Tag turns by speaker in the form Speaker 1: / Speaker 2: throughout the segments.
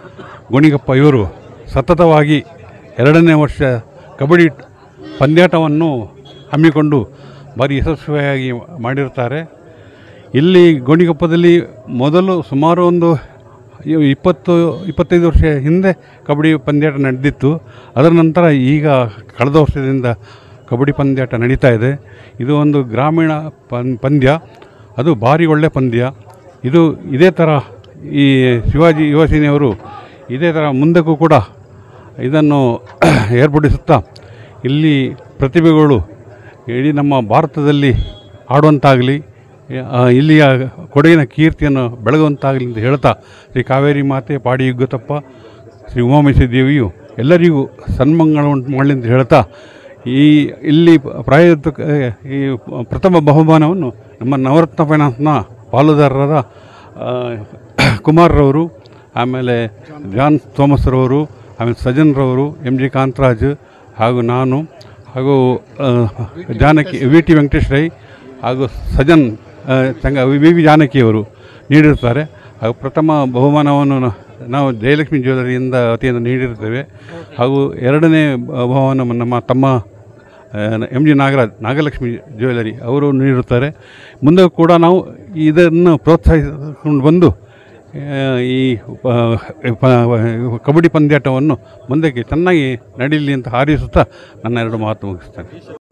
Speaker 1: ಗೋಣಿಗಪ್ಪ ಇವರು ಸತತವಾಗಿ ಎರಡನೇ ವರ್ಷ ಕಬಡ್ಡಿ ಪಂದ್ಯಾಟವನ್ನು ಹಮ್ಮಿಕೊಂಡು ಭಾರಿ ಯಶಸ್ವಿಯಾಗಿ ಮಾಡಿರ್ತಾರೆ ಇಲ್ಲಿ ಗೋಣಿಗೊಪ್ಪದಲ್ಲಿ ಮೊದಲು ಸುಮಾರು ಒಂದು ಇ- ಇಪ್ಪತ್ತು ಇಪ್ಪತ್ತೈದು ವರ್ಷ ಹಿಂದೆ ಕಬಡ್ಡಿ ಪಂದ್ಯಾಟ ನಡೆದಿತ್ತು ಅದರ ನಂತರ ಈಗ ಕಳೆದ ವರ್ಷದಿಂದ ಕಬಡ್ಡಿ ಪಂದ್ಯಾಟ ನಡೀತಾ ಇದೆ ಇದು ಒಂದು ಗ್ರಾಮೀಣ ಪನ್ ಪಂದ್ಯ ಅದು ಭಾರಿ ಒಳ್ಳೆಯ ಪಂದ್ಯ ಇದು ಇದೇ ಥರ ಈ ಶಿವಾಜಿ ಯುವ ಸೇನೆಯವರು ಇದೇ ಥರ ಮುಂದಕ್ಕೂ ಕೂಡ ಇದನ್ನು ಏರ್ಪಡಿಸುತ್ತಾ ಇಲ್ಲಿ ಪ್ರತಿಭೆಗಳು ಇಡೀ ನಮ್ಮ ಭಾರತದಲ್ಲಿ ಆಡುವಂತಾಗಲಿ ಆ, ಇಲ್ಲಿಯ ಕೊಡಗಿನ ಕೀರ್ತಿಯನ್ನು ಬೆಳಗುವಂತಾಗಲಿ ಅಂತ ಹೇಳ್ತಾ ಶ್ರೀ ಕಾವೇರಿ ಮಾತೆ ಪಾಡಿ ಯುಗ್ಗತಪ್ಪ ಶ್ರೀ ಉಮಾಮೇಶ್ವರಿ ದೇವಿಯು ಎಲ್ಲರಿಗೂ ಸನ್ಮಂಗಳವನ್ನು ಮಾಡಲಿ ಅಂತ ಹೇಳ್ತಾ ಈ ಇಲ್ಲಿ ಪ್ರಾಯೋಜಿಕ ಈ ಪ್ರಥಮ ಬಹುಮಾನವನ್ನು ನಮ್ಮ ನವರತ್ನ ಫೈನಾನ್ಸ್ನ ಪಾಲುದಾರರಾದ ಆ, ಕುಮಾರ್ರವರು ಆಮೇಲೆ ಜಾನ್ ಥೋಮಸ್ರವರು ಆಮೇಲೆ ಸಜನ್ರವರು ಎಮ್ ಜಿ ಕಾಂತರಾಜ್ ಹಾಗೂ ನಾನು ಹಾಗೂ ಆ, ಜಾನಕಿ ವಿ ಟಿ ವೆಂಕಟೇಶ್ ರೈ ಹಾಗೂ ಸಜನ್ ಆ, ಚಂಗ ವಿ ವಿ ಜಾನಕಿಯವರು ನೀಡಿರುತ್ತಾರೆ ಹಾಗೂ ಪ್ರಥಮ ಬಹುಮಾನವನ್ನು ನ- ನಾವು ಜಯಲಕ್ಷ್ಮಿ ಜ್ಯುವೆಲರಿಯಿಂದ ವತಿಯಿಂದ ನೀಡಿರುತ್ತೇವೆ ಹಾಗೂ ಎರಡನೇ ಬಹುಮಾನ ನಮ್ಮ ತಮ್ಮ M G Nagaraj Nagalakshmi jewellery ಅವರು ನೀಡುತ್ತಾರೆ ಮುಂದೆ ಕೂಡ ನಾವು ಇದನ್ನು ಪ್ರೋತ್ಸಾಹಿಸಿಕೊಂಡು ಬಂದು ಆ, ಈ ಆ, ಪ- ಕಬಡ್ಡಿ ಪಂದ್ಯಾಟವನ್ನು ಮುಂದಕ್ಕೆ ಚೆನ್ನಾಗಿ ನಡೀಲಿ ಅಂತ ಹಾರೈಸುತ್ತಾ ನನ್ನ ಎರಡು ಮಾತು ಮುಗಿಸ್ತೇನೆ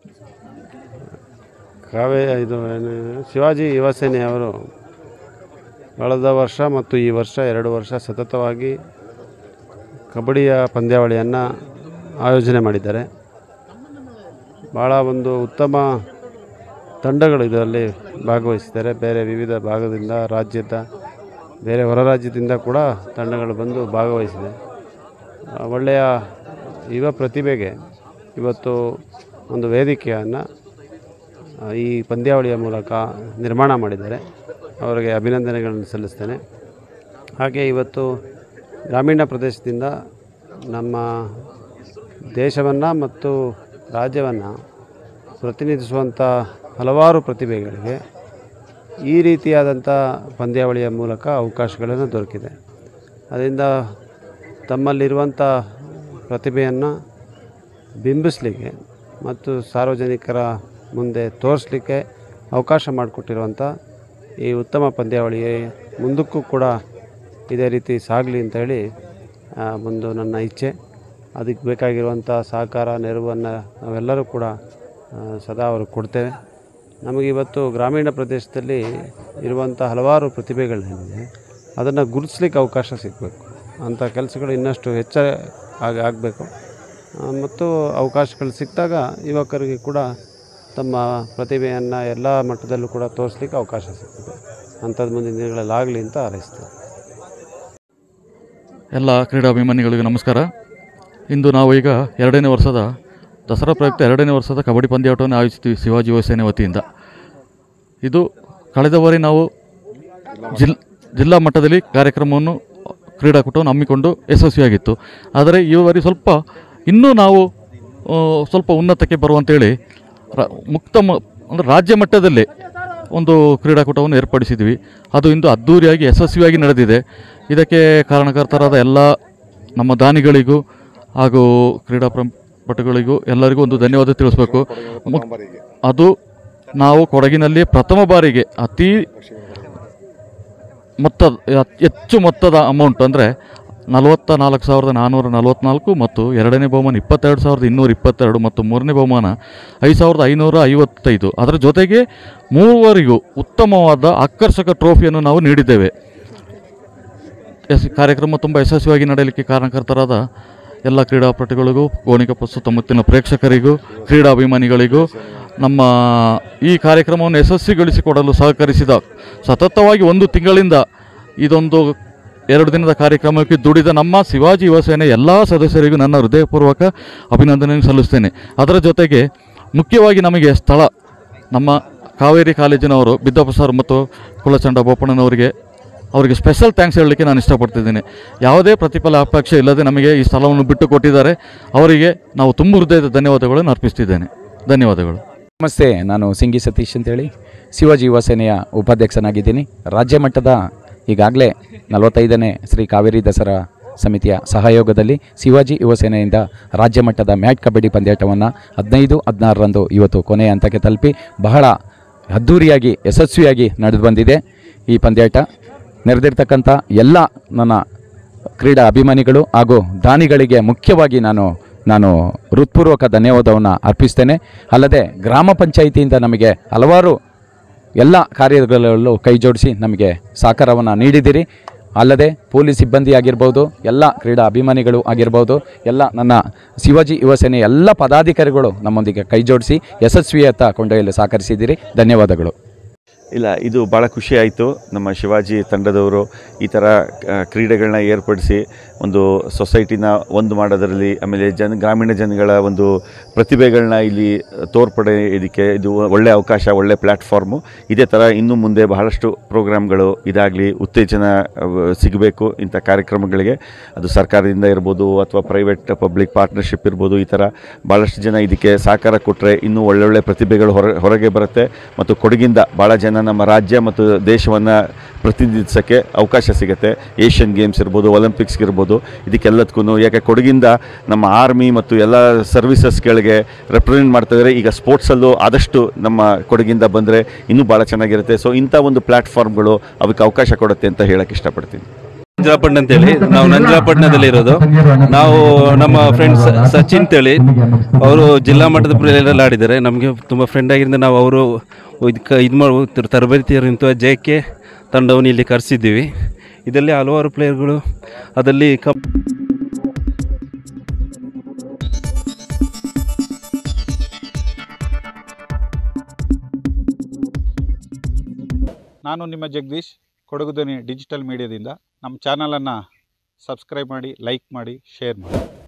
Speaker 2: ಕಾವೇ ಇದು ಏನು ಶಿವಾಜಿ ಯುವ ಸೇನೆಯವರು ಕಳೆದ ವರ್ಷ ಮತ್ತು ಈ ವರ್ಷ ಎರಡು ವರ್ಷ ಸತತವಾಗಿ ಕಬಡ್ಡಿಯ ಪಂದ್ಯಾವಳಿಯನ್ನು ಆಯೋಜನೆ ಮಾಡಿದ್ದಾರೆ ಭಾಳ ಒಂದು ಉತ್ತಮ ತಂಡಗಳು ಇದರಲ್ಲಿ ಭಾಗವಹಿಸಿದ್ದಾರೆ ಬೇರೆ ವಿವಿಧ ಭಾಗದಿಂದ ರಾಜ್ಯದ ಬೇರೆ ಹೊರ ರಾಜ್ಯದಿಂದ ಕೂಡ ತಂಡಗಳು ಬಂದು ಭಾಗವಹಿಸಿದೆ ಆ, ಒಳ್ಳೆಯ ಯುವ ಪ್ರತಿಭೆಗೆ ಇವತ್ತು ಒಂದು ವೇದಿಕೆಯನ್ನು ಆ, ಈ ಪಂದ್ಯಾವಳಿಯ ಮೂಲಕ ನಿರ್ಮಾಣ ಮಾಡಿದ್ದಾರೆ ಅವರಿಗೆ ಅಭಿನಂದನೆಗಳನ್ನು ಸಲ್ಲಿಸ್ತೇನೆ ಹಾಗೆ ಇವತ್ತು ಗ್ರಾಮೀಣ ಪ್ರದೇಶದಿಂದ ನಮ್ಮ ದೇಶವನ್ನು ಮತ್ತು ರಾಜ್ಯವನ್ನು ಪ್ರತಿನಿಧಿಸುವಂಥ ಹಲವಾರು ಪ್ರತಿಭೆಗಳಿಗೆ ಈ ರೀತಿಯಾದಂಥ ಪಂದ್ಯಾವಳಿಯ ಮೂಲಕ ಅವಕಾಶಗಳನ್ನು ದೊರಕಿದೆ ಅದರಿಂದ ತಮ್ಮಲ್ಲಿರುವಂಥ ಪ್ರತಿಭೆಯನ್ನು ಬಿಂಬಿಸಲಿಕ್ಕೆ ಮತ್ತು ಸಾರ್ವಜನಿಕರ ಮುಂದೆ ತೋರಿಸಲಿಕ್ಕೆ ಅವಕಾಶ ಮಾಡಿಕೊಟ್ಟಿರುವಂಥ ಈ ಉತ್ತಮ ಪಂದ್ಯಾವಳಿ ಮುಂದಕ್ಕೂ ಕೂಡ ಇದೇ ರೀತಿ ಸಾಗಲಿ ಅಂತ ಹೇಳಿ ಆ, ಒಂದು ನನ್ನ ಇಚ್ಛೆ ಅದಕ್ಕೆ ಬೇಕಾಗಿರುವಂಥ ಸಹಕಾರ ನೆರವನ್ನು ನಾವೆಲ್ಲರೂ ಕೂಡ ಆ, ಸದಾ ಅವ್ರಿಗೆ ಕೊಡ್ತೇವೆ ನಮಗೆ ಇವತ್ತು ಗ್ರಾಮೀಣ ಪ್ರದೇಶದಲ್ಲಿ ಇರುವಂಥ ಹಲವಾರು ಪ್ರತಿಭೆಗಳೇನಿದೆ ಅದನ್ನು ಗುರುತಿಸ್ಲಿಕ್ಕೆ ಅವಕಾಶ ಸಿಗಬೇಕು ಅಂಥ ಕೆಲಸಗಳು ಇನ್ನಷ್ಟು ಹೆಚ್ಚ ಆಗ ಆಗಬೇಕು ಮತ್ತು ಅವಕಾಶಗಳು ಸಿಕ್ಕಿದಾಗ ಯುವಕರಿಗೆ ಕೂಡ ತಮ್ಮ ಪ್ರತಿಭೆಯನ್ನು ಎಲ್ಲ ಮಟ್ಟದಲ್ಲೂ ಕೂಡ ತೋರಿಸ್ಲಿಕ್ಕೆ ಅವಕಾಶ ಸಿಗ್ತದೆ ಅಂಥದ್ದು ಮುಂದಿನ ದಿನಗಳಲ್ಲಿ ಆಗಲಿ ಅಂತ ಹಾರೈಸ್ತೇನೆ
Speaker 3: ಎಲ್ಲ ಕ್ರೀಡಾಭಿಮಾನಿಗಳಿಗೂ ನಮಸ್ಕಾರ ಇಂದು ನಾವು ಈಗ ಎರಡನೇ ವರ್ಷದ ದಸರಾ ಪ್ರಯುಕ್ತ ಎರಡನೇ ವರ್ಷದ ಕಬಡ್ಡಿ ಪಂದ್ಯಾಟವನ್ನು ಆಯೋಜಿಸ್ತೀವಿ ಶಿವಾಜಿ ಯುವ ಸೇನೆ ವತಿಯಿಂದ ಇದು ಕಳೆದ ಬಾರಿ ನಾವು ಜಿಲ್ ಜಿಲ್ಲಾ ಮಟ್ಟದಲ್ಲಿ ಕಾರ್ಯಕ್ರಮವನ್ನು ಕ್ರೀಡಾಕೂಟವನ್ನು ಹಮ್ಮಿಕೊಂಡು ಯಶಸ್ವಿಯಾಗಿತ್ತು ಆದರೆ ಈ ಬಾರಿ ಸ್ವಲ್ಪ ಇನ್ನೂ ನಾವು ಆ, ಸ್ವಲ್ಪ ಉನ್ನತಕ್ಕೆ ಬರುವಂತೇಳಿ ರ ಮುಕ್ತ ಮ ಅಂದರೆ ರಾಜ್ಯ ಮಟ್ಟದಲ್ಲೇ ಒಂದು ಕ್ರೀಡಾಕೂಟವನ್ನು ಏರ್ಪಡಿಸಿದ್ವಿ ಅದು ಇಂದು ಅದ್ಧೂರಿಯಾಗಿ ಯಶಸ್ವಿಯಾಗಿ ನಡೆದಿದೆ ಇದಕ್ಕೆ ಕಾರಣಕರ್ತರಾದ ಎಲ್ಲ ನಮ್ಮ ದಾನಿಗಳಿಗೂ ಹಾಗೂ ಕ್ರೀಡಾ ಪ್ರ- ಪಟುಗಳಿಗೂ ಎಲ್ಲರಿಗೂ ಒಂದು ಧನ್ಯವಾದ ತಿಳಿಸ್ಬೇಕು ಮುಕ್- ಅದು ನಾವು ಕೊಡಗಿನಲ್ಲಿ ಪ್ರಥಮ ಬಾರಿಗೆ ಅತಿ ಮೊತ್ತ ಹೆಚ್ಚು ಮೊತ್ತದ ಅಮೌಂಟ್ ಅಂದರೆ ನಲವತ್ತ ನಾಲ್ಕು ಸಾವಿರದ ನಾನ್ನೂರ ನಲವತ್ತ್ನಾಲ್ಕು ಮತ್ತು ಎರಡನೇ ಬಹುಮಾನ ಇಪ್ಪತ್ತೆರಡು ಸಾವಿರದ ಇನ್ನೂರ ಇಪ್ಪತ್ತೆರಡು ಮತ್ತು ಮೂರನೇ ಬಹುಮಾನ ಐದು ಸಾವಿರದ ಐನೂರ ಐವತ್ತೈದು ಅದರ ಜೊತೆಗೆ ಮೂವರಿಗೂ ಉತ್ತಮವಾದ ಆಕರ್ಷಕ ಟ್ರೋಫಿಯನ್ನು ನಾವು ನೀಡಿದ್ದೇವೆ ಯಶ್ ಕಾರ್ಯಕ್ರಮ ತುಂಬ ಯಶಸ್ವಿಯಾಗಿ ನಡೆಯಲಿಕ್ಕೆ ಕಾರಣಕರ್ತರಾದ ಎಲ್ಲ ಕ್ರೀಡಾಪಟುಗಳಿಗೂ ಗೋಣಿಕೊಪ್ಪ ಸುತ್ತಮುತ್ತಲಿನ ಪ್ರೇಕ್ಷಕರಿಗೂ ಕ್ರೀಡಾಭಿಮಾನಿಗಳಿಗೂ ನಮ್ಮ ಈ ಕಾರ್ಯಕ್ರಮವನ್ನು ಯಶಸ್ವಿಗೊಳಿಸಿಕೊಡಲು ಸಹಕರಿಸಿದ ಸತತವಾಗಿ ಒಂದು ತಿಂಗಳಿಂದ ಇದೊಂದು ಎರಡು ದಿನದ ಕಾರ್ಯಕ್ರಮಕ್ಕೆ ದುಡಿದ ನಮ್ಮ ಶಿವಾಜಿ ಯುವ ಸೇನೆ ಎಲ್ಲ ಸದಸ್ಯರಿಗೂ ನನ್ನ ಹೃದಯಪೂರ್ವಕ ಅಭಿನಂದನೆ ಸಲ್ಲಿಸ್ತೇನೆ ಅದರ ಜೊತೆಗೆ ಮುಖ್ಯವಾಗಿ ನಮಗೆ ಸ್ಥಳ ನಮ್ಮ ಕಾವೇರಿ ಕಾಲೇಜಿನವರು ಬಿದ್ದಪ್ಪ ಸರ್ ಮತ್ತು ಕುಲಚಂಡ ಬೋಪಣ್ಣನವರಿಗೆ ಅವರಿಗೆ ಸ್ಪೆಷಲ್ ಥ್ಯಾಂಕ್ಸ್ ಹೇಳಲಿಕ್ಕೆ ನಾನು ಇಷ್ಟಪಡ್ತಿದ್ದೇನೆ ಯಾವುದೇ ಪ್ರತಿಫಲ ಅಪೇಕ್ಷೆ ಇಲ್ಲದೆ ನಮಗೆ ಈ ಸ್ಥಳವನ್ನು ಬಿಟ್ಟು ಕೊಟ್ಟಿದ್ದಾರೆ ಅವರಿಗೆ ನಾವು ತುಂಬ ಹೃದಯದ ಧನ್ಯವಾದಗಳನ್ನು ಅರ್ಪಿಸ್ತಿದ್ದೇನೆ ಧನ್ಯವಾದಗಳು
Speaker 4: ನಮಸ್ತೆ ನಾನು ಸಿಂಗಿ ಸತೀಶ್ ಅಂತೇಳಿ ಶಿವಾಜಿ ಯುವ ಸೇನೆಯ ಉಪಾಧ್ಯಕ್ಷನಾಗಿದ್ದೀನಿ ರಾಜ್ಯ ಮಟ್ಟದ ಈಗಾಗಲೇ ನಲವತ್ತೈದನೇ ಶ್ರೀ ಕಾವೇರಿ ದಸರಾ ಸಮಿತಿಯ ಸಹಯೋಗದಲ್ಲಿ ಶಿವಾಜಿ ಯುವ ಸೇನೆಯಿಂದ ರಾಜ್ಯ ಮಟ್ಟದ ಮ್ಯಾಟ್ ಕಬಡ್ಡಿ ಪಂದ್ಯಾಟವನ್ನು ಹದಿನೈದು ಹದಿನಾರರಂದು ಇವತ್ತು ಕೊನೆಯ ಹಂತಕ್ಕೆ ತಲುಪಿ ಬಹಳ ಅದ್ಧೂರಿಯಾಗಿ ಯಶಸ್ವಿಯಾಗಿ ನಡೆದು ಬಂದಿದೆ ಈ ಪಂದ್ಯಾಟ ನೆರೆದಿರ್ತಕ್ಕಂಥ ಎಲ್ಲ ನನ್ನ ಕ್ರೀಡಾ ಅಭಿಮಾನಿಗಳು ಹಾಗೂ ದಾನಿಗಳಿಗೆ ಮುಖ್ಯವಾಗಿ ನಾನು ನಾನು ಹೃತ್ಪೂರ್ವಕ ಧನ್ಯವಾದವನ್ನು ಅರ್ಪಿಸ್ತೇನೆ ಅಲ್ಲದೆ ಗ್ರಾಮ ಪಂಚಾಯಿತಿಯಿಂದ ನಮಗೆ ಹಲವಾರು ಎಲ್ಲ ಕಾರ್ಯಗಳಲ್ಲೂ ಕೈ ಜೋಡಿಸಿ ನಮಗೆ ಸಹಕಾರವನ್ನು ನೀಡಿದ್ದೀರಿ ಅಲ್ಲದೆ ಪೊಲೀಸ್ ಸಿಬ್ಬಂದಿ ಆಗಿರ್ಬೋದು ಎಲ್ಲ ಕ್ರೀಡಾ ಅಭಿಮಾನಿಗಳು ಆಗಿರ್ಬೋದು ಎಲ್ಲ ನನ್ನ ಶಿವಾಜಿ ಯುವ ಸೇನೆ ಎಲ್ಲ ಪದಾಧಿಕಾರಿಗಳು ನಮ್ಮೊಂದಿಗೆ ಕೈ ಜೋಡಿಸಿ ಯಶಸ್ವಿಯತ್ತ ಕೊಂಡೊಯ್ಯಲು ಸಹಕರಿಸಿದ್ದೀರಿ ಧನ್ಯವಾದಗಳು
Speaker 5: ಇಲ್ಲ ಇದು ಭಾಳ ಖುಷಿ ಆಯಿತು ನಮ್ಮ ಶಿವಾಜಿ ತಂಡದವರು ಈ ಥರ ಆ, ಕ್ರೀಡೆಗಳನ್ನ ಏರ್ಪಡಿಸಿ ಒಂದು ಸೊಸೈಟಿನ ಒಂದು ಮಾಡೋದರಲ್ಲಿ ಆಮೇಲೆ ಜನ ಗ್ರಾಮೀಣ ಜನಗಳ ಒಂದು ಪ್ರತಿಭೆಗಳನ್ನ ಇಲ್ಲಿ ತೋರ್ಪಡೆ ಇದಕ್ಕೆ ಇದು ಒಳ್ಳೆ ಅವಕಾಶ ಒಳ್ಳೆ ಪ್ಲ್ಯಾಟ್ಫಾರ್ಮು ಇದೇ ಥರ ಇನ್ನು ಮುಂದೆ ಬಹಳಷ್ಟು ಪ್ರೋಗ್ರಾಮ್ಗಳು ಇದಾಗಲಿ ಉತ್ತೇಜನ ಸಿಗಬೇಕು ಇಂಥ ಕಾರ್ಯಕ್ರಮಗಳಿಗೆ ಅದು ಸರ್ಕಾರದಿಂದ ಇರ್ಬೋದು ಅಥವಾ ಪ್ರೈವೇಟ್ ಪಬ್ಲಿಕ್ ಪಾರ್ಟ್ನರ್ಶಿಪ್ ಇರ್ಬೋದು ಈ ಥರ ಭಾಳಷ್ಟು ಜನ ಇದಕ್ಕೆ ಸಹಕಾರ ಕೊಟ್ಟರೆ ಇನ್ನೂ ಒಳ್ಳೊಳ್ಳೆ ಪ್ರತಿಭೆಗಳು ಹೊರ ಹೊರಗೆ ಬರುತ್ತೆ ಮತ್ತು ಕೊಡಗಿಂದ ಭಾಳ ಜನ ನಮ್ಮ ರಾಜ್ಯ ಮತ್ತು ದೇಶವನ್ನು ಪ್ರತಿನಿಧಿಸೋಕ್ಕೆ ಅವಕಾಶ ಸಿಗುತ್ತೆ ಏಷ್ಯನ್ ಗೇಮ್ಸ್ ಇರ್ಬೋದು ಒಲಿಂಪಿಕ್ಸ್ ಇರ್ಬೋದು ಇದಕ್ಕೆಲ್ಲದಕ್ಕೂ ಯಾಕೆ ಕೊಡಗಿಂದ ನಮ್ಮ ಆರ್ಮಿ ಮತ್ತು ಎಲ್ಲ ಸರ್ವಿಸಸ್ಗಳಿಗೆ ರೆಪ್ರೆಸೆಂಟ್ ಮಾಡ್ತಿದ್ದಾರೆ ಈಗ ಸ್ಪೋರ್ಟ್ಸಲ್ಲೂ ಆದಷ್ಟು ನಮ್ಮ ಕೊಡಗಿಂದ ಬಂದರೆ ಇನ್ನೂ ಭಾಳ ಚೆನ್ನಾಗಿರುತ್ತೆ ಸೊ ಇಂಥ ಒಂದು ಪ್ಲ್ಯಾಟ್ಫಾರ್ಮ್ಗಳು ಅವಕ್ಕೆ ಅವಕಾಶ ಕೊಡುತ್ತೆ ಅಂತ ಹೇಳಕ್ಕೆ ಇಷ್ಟಪಡ್ತೀನಿ
Speaker 6: ನಂಜರಾಪಟ್ಟಣ ಅಂತೇಳಿ ನಾವು ನಂಜರಾಪಟ್ಟಣದಲ್ಲಿ ಇರೋದು ನಾವು ನಮ್ಮ ಫ್ರೆಂಡ್ಸ್ ಸಚಿನ್ ಅಂತೇಳಿ ಅವರು ಜಿಲ್ಲಾ ಮಟ್ಟದ ಪ್ಲೇಯರಲ್ಲಿ ಆಡಿದ್ದಾರೆ ನಮಗೆ ತುಂಬ ಫ್ರೆಂಡ್ ಆಗಿರಿಂದ ನಾವು ಅವರು ಇದಕ್ಕೆ ಇದು ಮಾಡಿ ತರಬೇತಿ ಇಂಥ ಜೆ ಕೆ ತಂಡವನ್ನು ಇಲ್ಲಿ ಕರೆಸಿದ್ದೀವಿ ಇದರಲ್ಲಿ ಹಲವಾರು ಪ್ಲೇಯರ್ಗಳು ಅದರಲ್ಲಿ ಕಪ್
Speaker 7: ನಾನು ನಿಮ್ಮ ಜಗದೀಶ್ ಕೊಡಗು ಧ್ವನಿ ಡಿಜಿಟಲ್ ಮೀಡಿಯಾದಿಂದ ನಮ್ಮ ಚಾನಲನ್ನು ಸಬ್ಸ್ಕ್ರೈಬ್ ಮಾಡಿ ಲೈಕ್ ಮಾಡಿ ಶೇರ್ ಮಾಡಿ